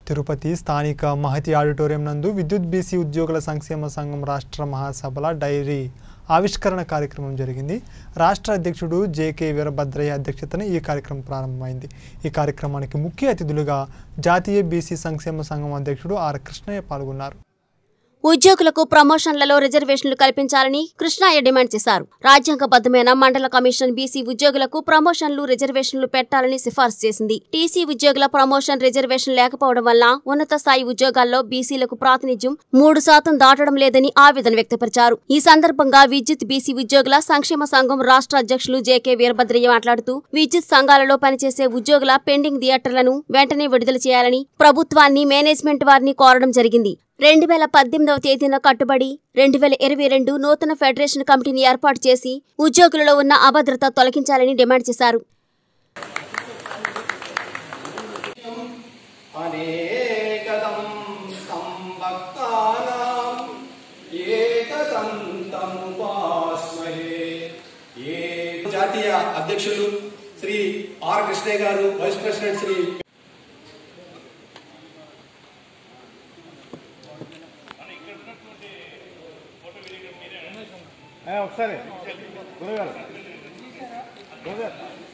తిరుపతి స్థానిక మహతి ఆడిటోరియం నందు విద్యుత్ బీసీ ఉద్యోగుల సంక్షేమ సంఘం రాష్ట్ర మహాసభల డైరీ ఆవిష్కరణ కార్యక్రమం జరిగింది రాష్ట్ర అధ్యక్షుడు జేకే వీరభద్రయ్య అధ్యక్షతన ఈ కార్యక్రమం ప్రారంభమైంది ఈ కార్యక్రమానికి ముఖ్య అతిథులుగా జాతీయ బీసీ సంక్షేమ సంఘం అధ్యక్షుడు ఆర్ కృష్ణయ్య పాల్గొన్నారు ఉద్యోగులకు ప్రమోషన్లలో రిజర్వేషన్లు కల్పించాలని కృష్ణయ్య డిమాండ్ చేశారు రాజ్యాంగబద్ధమైన మండల కమిషన్ బీసీ ఉద్యోగులకు ప్రమోషన్లు రిజర్వేషన్లు పెట్టాలని సిఫార్సు చేసింది టీసీ ఉద్యోగుల ప్రమోషన్ రిజర్వేషన్ లేకపోవడం వల్ల ఉన్నత స్థాయి ఉద్యోగాల్లో బీసీలకు ప్రాతినిధ్యం మూడు శాతం దాటడం లేదని ఆవేదన వ్యక్తపరిచారు ఈ సందర్భంగా విద్యుత్ బీసీ ఉద్యోగుల సంక్షేమ సంఘం రాష్ట్ర అధ్యక్షులు జేకే వీరభద్రయ్య మాట్లాడుతూ విద్యుత్ సంఘాలలో పనిచేసే ఉద్యోగుల పెండింగ్ థియేటర్లను వెంటనే విడుదల చేయాలని ప్రభుత్వాన్ని మేనేజ్మెంట్ వారిని కోరడం జరిగింది రెండు వేల పద్దెనిమిదవ తేదీన కట్టుబడి రెండు వేల ఇరవై రెండు నూతన ఫెడరేషన్ కమిటీని ఏర్పాటు చేసి ఉద్యోగులలో ఉన్న అభద్రత తొలగించాలని డిమాండ్ చేశారు అనేకదం సంభక్తానాం ఏకదంతముపాస్మహే ఏ జాతీయ అధ్యక్షులు శ్రీ ఆర్ కృష్ణయ్య గారు వైస్ ప్రెసిడెంట్ శ్రీ ఒకసారి గురుగారు గురుగారు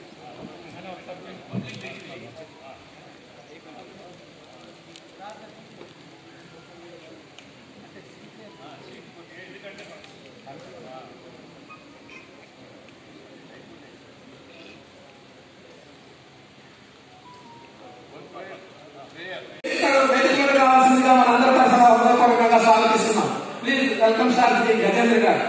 వేదికలు కావాల్సిందిగా మనందరి తరఫున హృదయపూర్వకంగా స్వాగతిస్తున్నాం please welcome sir Shri Gajendra గారు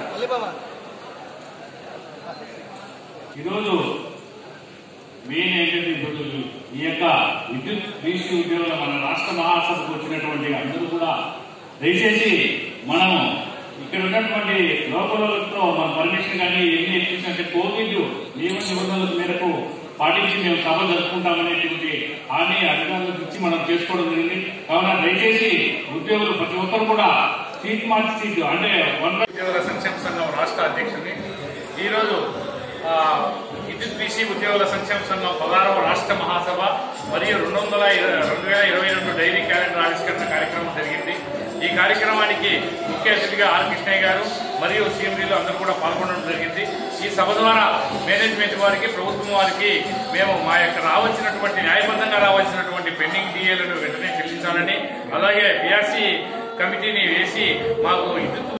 ఈరోజు మెయిన్ ఏంటంటే ఇప్పుడు ఈ యొక్క విద్యుత్ బీసీ ఉద్యోగుల మన రాష్ట్ర మహాసభకు వచ్చినటువంటి అందరూ కూడా దయచేసి మనం ఇక్కడ ఉన్నటువంటి లోపలతో మన పర్మిషన్ కానీ ఎన్ని ఎక్కించినట్టే కోవిడ్ నియమ నిబంధనల మేరకు పాటించి మేము సభ జరుపుకుంటామనేటువంటి హామీ అధికారులకు ఇచ్చి మనం చేసుకోవడం జరిగింది కావున దయచేసి ఉద్యోగులు ప్రతి ఒక్కరు కూడా సీట్ మార్చి సీట్ అంటే వన్ ఉద్యోగుల సంక్షేమ సంఘం రాష్ట్ర అధ్యక్షుడిని ఈరోజు ఆ, విద్యుత్ బీసీ ఉద్యోగుల సంక్షేమ సంఘం పదహారవ రాష్ట్ర మహాసభ మరియు రెండు వందల ఇర- రెండు వేల ఇరవై రెండు డైరీ క్యాలెండర్ ఆవిష్కరణ కార్యక్రమం జరిగింది ఈ కార్యక్రమానికి ముఖ్య అతిథిగా ఆర్ కృష్ణయ్య గారు మరియు సీఎండీలు అందరూ కూడా పాల్గొనడం జరిగింది ఈ సభ ద్వారా మేనేజ్మెంట్ వారికి ప్రభుత్వం వారికి మేము మా యొక్క రావాల్సినటువంటి న్యాయబద్ధంగా రావాల్సినటువంటి పెండింగ్ డిఏలను వెంటనే చెల్లించాలని అలాగే పిఆర్సీ కమిటీని వేసి మాకు విద్యుత్